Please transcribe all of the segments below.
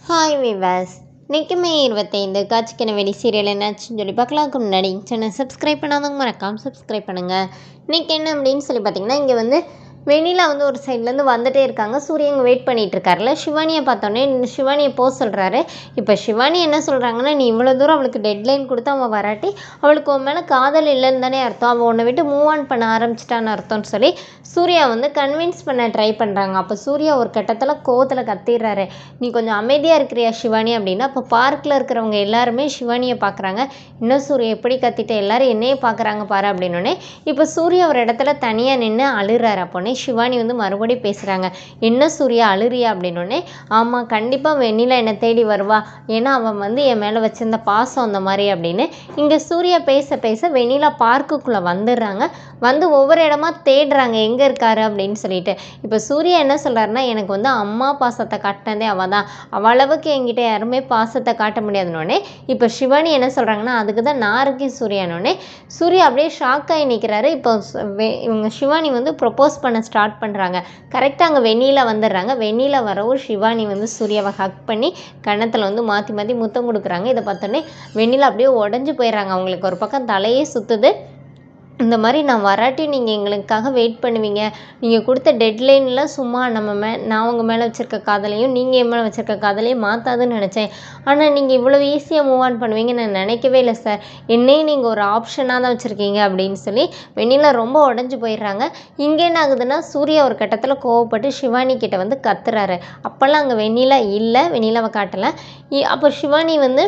hi விவாஸ் இன்னைக்கு மே இருபத்தைந்து காட்சிக்கின வெடி சீரியல் என்னாச்சுன்னு சொல்லி பார்க்கலாம்க்கு முன்னாடி சேனல் சப்ஸ்கிரைப் பண்ணாதவங்க மறக்காம சப்ஸ்கிரைப் பண்ணுங்கள் இன்னைக்கு என்ன அப்படின்னு சொல்லி பார்த்தீங்கன்னா இங்கே வந்து வெண்ணிலா வந்து ஒரு சைட்லேருந்து வந்துட்டே இருக்காங்க சூரியன் இங்கே வெயிட் பண்ணிட்டு இருக்காருல்ல சிவானியை பார்த்தோன்னே சிவானியை போக சொல்கிறாரு இப்போ சிவானி என்ன சொல்கிறாங்கன்னா நீ இவ்வளோ தூரம் அவளுக்கு டெட்லைன் கொடுத்து அவன் வராட்டி அவளுக்கு உன் மேலே காதல் இல்லைன்னு தானே அர்த்தம் அவள் உன்னை விட்டு மூவ் ஆன் பண்ண ஆரம்பிச்சிட்டான்னு அர்த்தம்னு சொல்லி சூர்யா வந்து கன்வின்ஸ் பண்ண ட்ரை பண்ணுறாங்க அப்போ சூர்யா ஒரு கட்டத்தில் கோவத்தில் கத்திடுறாரு நீ கொஞ்சம் அமைதியாக இருக்கிறியா சிவானி அப்படின்னா அப்போ பார்க்கில் இருக்கிறவங்க எல்லாருமே சிவானியை பார்க்குறாங்க இன்னும் சூர்யா எப்படி கத்திட்டு எல்லாரும் என்னையே பார்க்குறாங்க பாரு அப்படின்னோடனே இப்போ சூர்யா ஒரு இடத்துல தனியாக நின்று அழுறாரு அப்போனே சிவானி வந்து மறுபடியும் பேசுகிறாங்க என்ன சூர்யா அழுறியா அப்படின்னோடனே ஆமாம் கண்டிப்பாக வெண்ணிலா என்னை தேடி வருவா ஏன்னா அவன் வந்து என் மேலே வச்சிருந்த பாசம் அந்த மாதிரி அப்படின்னு இங்கே சூர்யா பேச பேச வெண்ணிலா பார்க்குக்குள்ளே வந்துடுறாங்க வந்து ஒவ்வொரு இடமா தேடுறாங்க எங்கே இருக்காரு அப்படின்னு சொல்லிட்டு இப்போ சூர்யா என்ன சொல்கிறாருன்னா எனக்கு வந்து அம்மா பாசத்தை காட்டினதே அவள் தான் அவளவுக்கு என்கிட்ட யாருமே பாசத்தை காட்ட முடியாதுனோடனே இப்போ சிவானி என்ன சொல்கிறாங்கன்னா அதுக்கு தான் நான் இருக்கேன் சூர்யானோடனே சூர்யா அப்படியே ஷாக் ஆகி நிற்கிறாரு இப்போ சு- வெ- இவங்க சிவானி வந்து ப்ரொப்போஸ் பண்ண ஸ்டார்ட் பண்ணுறாங்க கரெக்டாக அங்கே வெண்ணில வந்துடுறாங்க வெண்ணில வரவும் சிவானி வந்து சூர்யாவை ஹக் பண்ணி கன்னத்தில் வந்து மாற்றி மாற்றி முத்தம் கொடுக்குறாங்க இதை பார்த்தோன்னே வெண்ணில அப்படியே உடஞ்சி போயிடுறாங்க அவங்களுக்கு ஒரு பக்கம் தலையே சுற்றுது இந்த மாதிரி நான் வராட்டி நீங்கள் எங்களுக்காக வெயிட் பண்ணுவீங்க நீங்கள் கொடுத்த டெட்லைனில் சும்மா நம்ம மே நான் உங்கள் மேலே வச்சுருக்க காதலையும் நீங்கள் என் மேலே வச்சுருக்க காதலையும் மாற்றாதுன்னு நினச்சேன் ஆனால் நீங்கள் இவ்வளோ ஈஸியாக மூவ் ஆன் பண்ணுவீங்க நான் நினைக்கவே இல்லை சார் என்னையும் நீங்கள் ஒரு ஆப்ஷனாக தான் வச்சுருக்கீங்க அப்படின்னு சொல்லி வெண்ணிலா ரொம்ப உடஞ்சி போயிடுறாங்க இங்கே என்ன ஆகுதுன்னா சூர்யா ஒரு கட்டத்தில் கோவப்பட்டு சிவானி கிட்ட வந்து கத்துறாரு அப்போல்லாம் அங்கே வெண்ணிலா இல்லை வெண்ணிலாவை காட்டலை இ- அப்போ சிவானி வந்து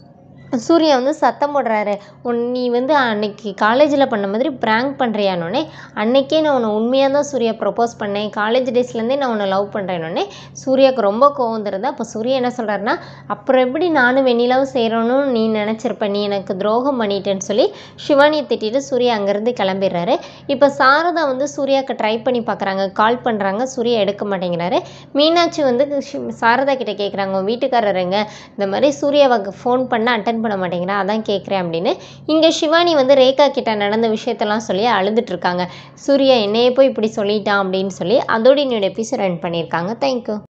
சூர்யா வந்து சத்தம் போடுறாரு உன் நீ வந்து அன்னைக்கு காலேஜில் பண்ண மாதிரி ப்ராங்க் பண்ணுறியானோடனே அன்னைக்கே நான் உன்னை உண்மையாக தான் சூர்யா ப்ரப்போஸ் பண்ணேன் காலேஜ் டேஸ்லேருந்தே நான் உன்னை லவ் பண்ணுறேன்னொடனே சூர்யாவுக்கு ரொம்ப கோவம் வந்துருது அப்போ சூர்யா என்ன சொல்கிறாருன்னா அப்புறம் எப்படி நானும் வெண்ணிலாவும் செய்கிறோன்னு நீ நினச்சிருப்ப நீ எனக்கு துரோகம் பண்ணிட்டேன்னு சொல்லி சிவானியை திட்டிட்டு சூர்யா அங்கேருந்து கிளம்பிடுறாரு இப்போ சாரதா வந்து சூர்யாவுக்கு ட்ரை பண்ணி பார்க்குறாங்க கால் பண்ணுறாங்க சூர்யா எடுக்க மாட்டேங்கிறாரு மீனாட்சி வந்து ஷி- சாரதா கிட்ட கேட்குறாங்க உன் வீட்டுக்காரருங்க இந்த மாதிரி சூர்யாவுக்கு ஃபோன் பண்ண அட்டன் பண்ண மாட்டேங்கிறா அதான் கேட்குறேன் அப்படின்னு இங்கே சிவானி வந்து ரேகா கிட்ட நடந்த விஷயத்தெல்லாம் சொல்லி அழுதுட்டு இருக்காங்க சூர்யா என்னையே போய் இப்படி சொல்லிட்டான் அப்படின்னு சொல்லி அதோட என்னோட எபிசோட் ரன் பண்ணியிருக்காங்க தேங்க்யூ